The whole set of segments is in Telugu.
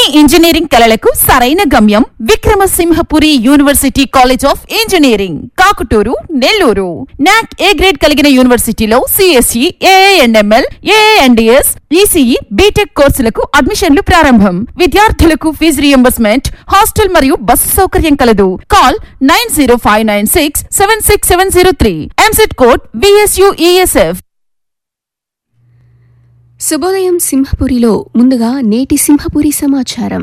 ఇంజనీరింగ్ కళలకు సరైన గమ్యం Vikramasimhapuri university college of engineering Kakuturu Nellore NAAC A grade కలిగిన యూనివర్సిటీలో CSE AIML AIDS ECE BTech కోర్సులకు అడ్మిషన్లు ప్రారంభం విద్యార్థులకు ఫీజు రియంబర్స్మెంట్ హాస్టల్ మరియు బస్సు సౌకర్యం కలదు call nine zero five nine six seven six seven zero three EAMCET code BSUESF శుభోదయం సింహపురిలో ముందుగా నేటి సింహపురి సమాచారం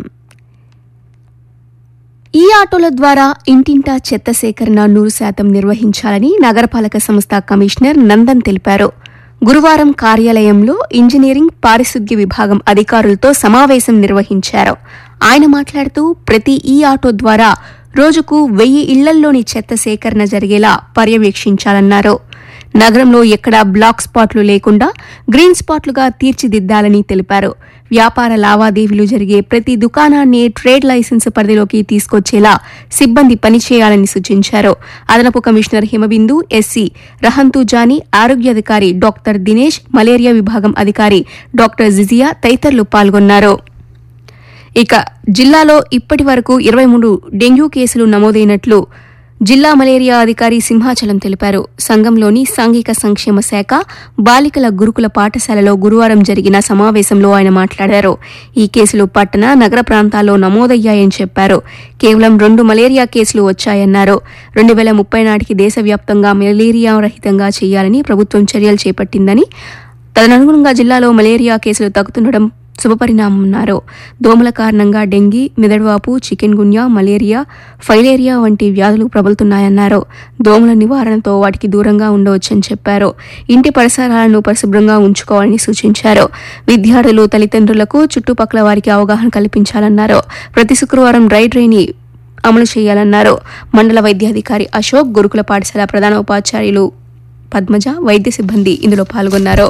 ఈ ఆటోల ద్వారా ఇంటింటా చెత్త సేకరణ నూరు శాతం నిర్వహించాలని నగరపాలక సంస్థ కమిషనర్ నందన్ తెలిపారు గురువారం కార్యాలయంలో ఇంజనీరింగ్ పారిశుద్ధ్య విభాగం అధికారులతో సమావేశం నిర్వహించారు ఆయన మాట్లాడుతూ ప్రతి ఈ ఆటో ద్వారా రోజుకు వెయ్యి ఇళ్లల్లోని చెత్త సేకరణ జరిగేలా పర్యవేక్షించాలన్నారు నగరంలో ఎక్కడా బ్లాక్ స్పాట్లు లేకుండా గ్రీన్ స్పాట్లుగా తీర్చిదిద్దాలని తెలిపారు వ్యాపార లావాదేవీలు జరిగే ప్రతి దుకాణాన్ని ట్రేడ్ లైసెన్స్ పరిధిలోకి తీసుకొచ్చేలా సిబ్బంది పనిచేయాలని సూచించారు అదనపు కమిషనర్ హిమబిందు ఎస్సీ రహంతు జానీ ఆరోగ్యాధికారి డాక్టర్ దినేష్ మలేరియా విభాగం అధికారి డాక్టర్ జిజియా తదితరులు పాల్గొన్నారు ఇక జిల్లాలో ఇప్పటి వరకు ఇరవై మూడు డెంగ్యూ కేసులు నమోదైనట్లు జిల్లా మలేరియా అధికారి సింహాచలం తెలిపారు సంఘంలోని సాంఘిక సంక్షేమ శాఖ బాలికల గురుకుల పాఠశాలలో గురువారం జరిగిన సమావేశంలో ఆయన మాట్లాడారు ఈ కేసులు పట్టణ నగర ప్రాంతాల్లో నమోదయ్యాయని చెప్పారు కేవలం రెండు మలేరియా కేసులు వచ్చాయన్నారు రెండు వేల ముప్పై నాటికి దేశవ్యాప్తంగా మలేరియా రహితంగా చేయాలని ప్రభుత్వం చర్యలు చేపట్టిందని తదనుగుణంగా జిల్లాలో మలేరియా కేసులు తగ్గుతుండడం శుభపరిణామన్నారు దోమల కారణంగా డెంగీ మెదడువాపు చికెన్ గున్యా మలేరియా ఫైలేరియా వంటి వ్యాధులు ప్రబలుతున్నాయన్నారు దోమల నివారణతో వాటికి దూరంగా ఉండవచ్చని చెప్పారు ఇంటి పరిసరాలను పరిశుభ్రంగా ఉంచుకోవాలని సూచించారు విద్యార్థులు తల్లిదండ్రులకు చుట్టుపక్కల వారికి అవగాహన కల్పించాలన్నారు ప్రతి శుక్రవారం డ్రై డ్రైని అమలు చేయాలన్నారు మండల వైద్యాధికారి అశోక్ గురుకుల పాఠశాల ప్రధాన ఉపాధ్యాయులు పద్మజ వైద్య సిబ్బంది ఇందులో పాల్గొన్నారు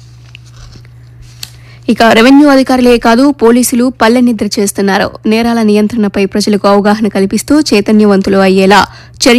ఇక రెవెన్యూ అధికారులే కాదు పోలీసులు పల్లె నిద్ర చేస్తున్నారు నేరాల నియంత్రణపై ప్రజలకు అవగాహన కల్పిస్తూ చైతన్యవంతులు అయ్యేలా చర్య